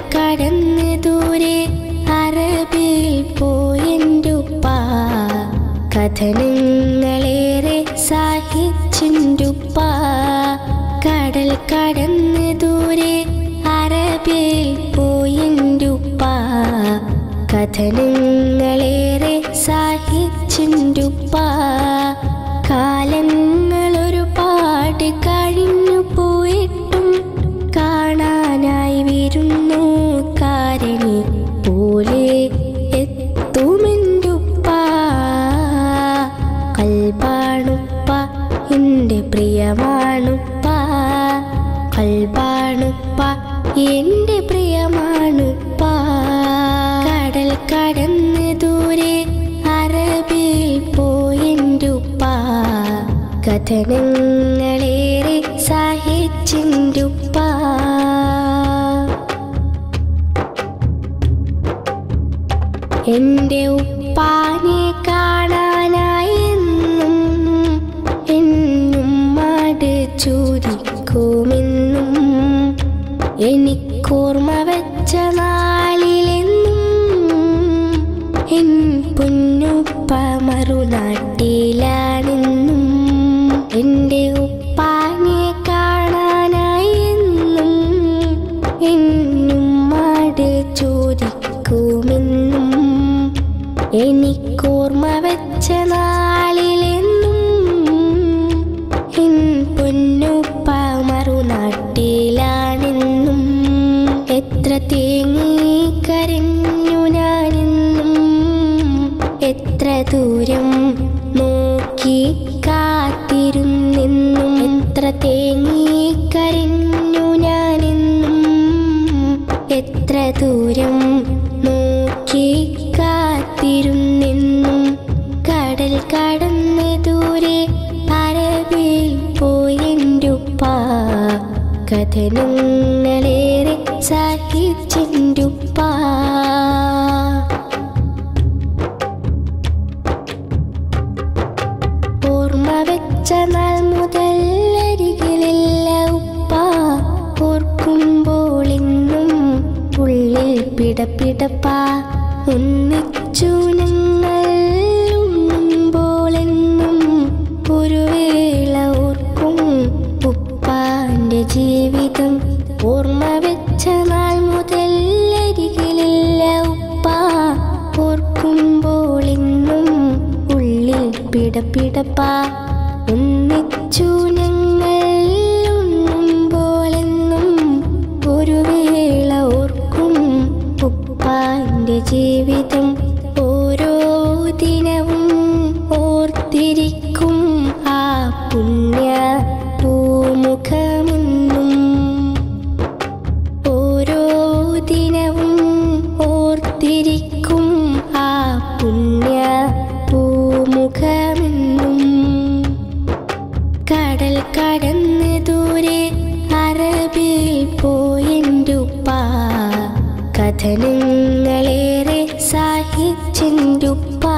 കടന്ന് ദൂരെ അറബിൽ പോയെൻ്റുപ്പ കഥനങ്ങളേറെ സാഹിച്ചിൻ്റുപ്പ കടൽ കടന്ന് ദൂരെ അറബിൽ പോയെൻ്റുപ്പ കഥനങ്ങളേറെ സാഹിച്ചിൻ്റുപ്പ കാലങ്ങളൊരുപാട് കഴിഞ്ഞു പോയിട്ടും കാണാനായി വരുന്നു കാരണി പോലെ എത്തുമെൻ്റുപ്പ കൽബാണുപ്പ എൻ്റെ പ്രിയമാണുപ്പ കൽബാണുപ്പ എൻ്റെ പ്രിയമാണുപ്പ കടൽ കടന്ന് ദൂരെ അറബിൽ പോയെൻ്റുപ്പ കഥനങ്ങളേറെ സാഹിച്ചിൻ്റുപ്പ എന്റെ ഉപ്പാനെ കാണാനായി എന്നും എന്നും മാട് ചോദിക്കുമെന്നും എനിക്കോർമ്മ വെച്ച നാളിലെന്നും എൻ പൊന്നുപ്പ മറുനാട്ടിലാണെന്നും എന്റെ ഉപ്പാനെ കാണാനായി എന്നും എന്നും മാട് ചോദിക്കുമെന്നും എനിക്കോർമ്മ വെച്ച നാളിലെന്നും എൻ പൊന്നുപ്പ മറുനാട്ടിലാണെന്നും എത്ര തേങ്ങി കരഞ്ഞു ഞാനെന്നും എത്ര ദൂരം നോക്കി കാത്തിരുന്നെന്നും എത്ര തേങ്ങി കരഞ്ഞു ഞാനെന്നും എത്ര ദൂരം നോക്കി കാത്തിരുന്നെന്നും കടൽ കടന്ന് ദൂരെ അരവിൽ പോയെൻ്റുപ്പ കഥനങ്ങളേറെ സാഹിച്ചെൻ്റുപ്പ ഓർമ്മ വെച്ച നാൾ മുതൽ അരികിലില്ല ഉപ്പ ഓർക്കുമ്പോൾ ഇന്നും ഉള്ളിൽ പിടപിടപ്പ ഒന്നിച്ചു ഞങ്ങൾ ഉണ്ണുമ്പോളെന്നും ഒരു വേള ഓർക്കും ഉപ്പാന്റെ ജീവിതം ഓർമ്മ വെച്ച നാൾ മുതൽ അരികിലില്ല ഉപ്പ ഓർക്കുമ്പോൾ ഇന്നും ഉള്ളിൽ പിടപിടപ്പ ഒന്നിച്ചു ഞങ്ങൾ ഉണ്ണുമ്പോളെന്നും ഒരു വേള ഓർക്കും ഉപ്പാന്റെ ജീവിതം ഓരോ ദിനവും ഓർത്തിരിക്കും ആ പുണ്യ പൂമുഖമെന്നും ഓരോ ദിനവും ഓർത്തിരിക്കും ആ പുണ്യ പൂമുഖമെന്നും കടൽ കടന്ന് ദൂരെ അറബിൽ പോയെൻ്റുപ്പ കഥനങ്ങളേറെ സാഹിച്ചിൻ്റുപ്പ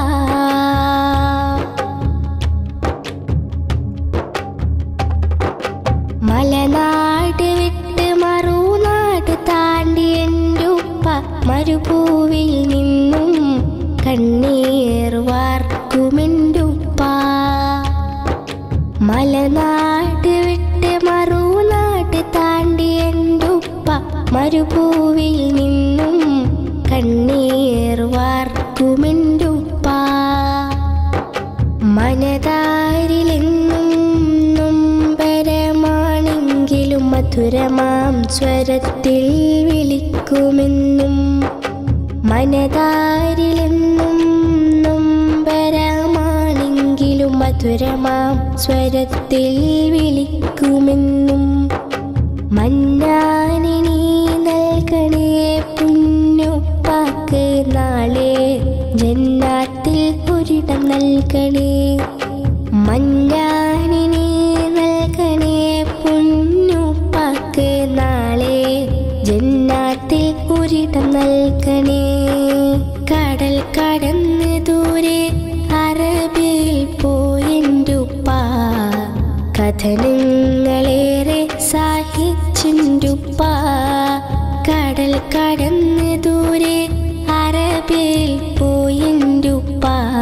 മലനാട് വിട്ട് മറുനാട് താണ്ടി എൻ്റുപ്പ മരുഭൂവിൽ നിന്നും കണ്ണീർ വാർക്കുമെൻ്റുപ്പ മലനാട് വിട്ട് മറുനാട് താണ്ടി എൻ്റുപ്പ മരുഭൂവിൽ നിന്നും കണ്ണീർ വാർക്കുമെൻ്റുപ്പ മനതാരിലെന്നും നൊമ്പരമാണെങ്കിലും മധുരമാം സ്വരത്തിൽ വിളിക്കുമെന്നും മനതാരിലെന്നും നൊമ്പരമാണെങ്കിലും മധുരമാം സ്വരത്തിൽ വിളിക്കുമെന്നും മഞ്ഞാനി നീ നൽകണേ പുന്നുപ്പാക്ക് നാളെ ജന്നാത്തിൽ ഒരിടം നൽകണേ മഞ്ഞാനി നീ നൽകണേ പുന്നുപ്പാക്ക് നാളെ ജന്നാത്തിൽ ഒരിടം നൽകണേ കടൽ കടന്ന് ദൂരെ അറബിൽ പോയെൻ്റുപ്പ കഥനങ്ങളേറെ സാഹിച്ചിൻ്റുപ്പ കടൽ കട അറബിൽ പോയിൻ്റുപ്പ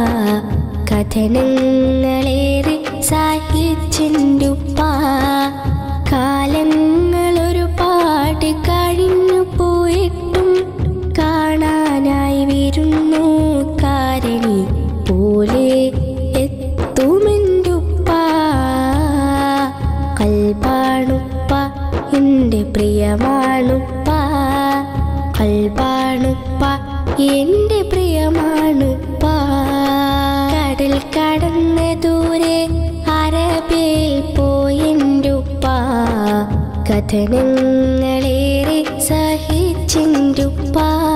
കഥനങ്ങളേറെ സഹിച്ചിൻ്റുപ്പ കാലങ്ങൾ ഒരുപാട് കഴിഞ്ഞു പോയിട്ടും കാണാനായി വരുന്നു കാരണി പോലെ എത്തുമെൻ്റുപ്പ കൽബാണുപ്പ എൻ്റെ പ്രിയമാണുപ്പ കൽബാണുപ്പ എൻ്റെ പ്രിയമാണുപ്പ കടൽ കടന്ന ദൂരെ അറബിൽ പോയെൻ്റുപ്പ കഥനങ്ങളേറെ സഹിച്ചെൻ്റുപ്പ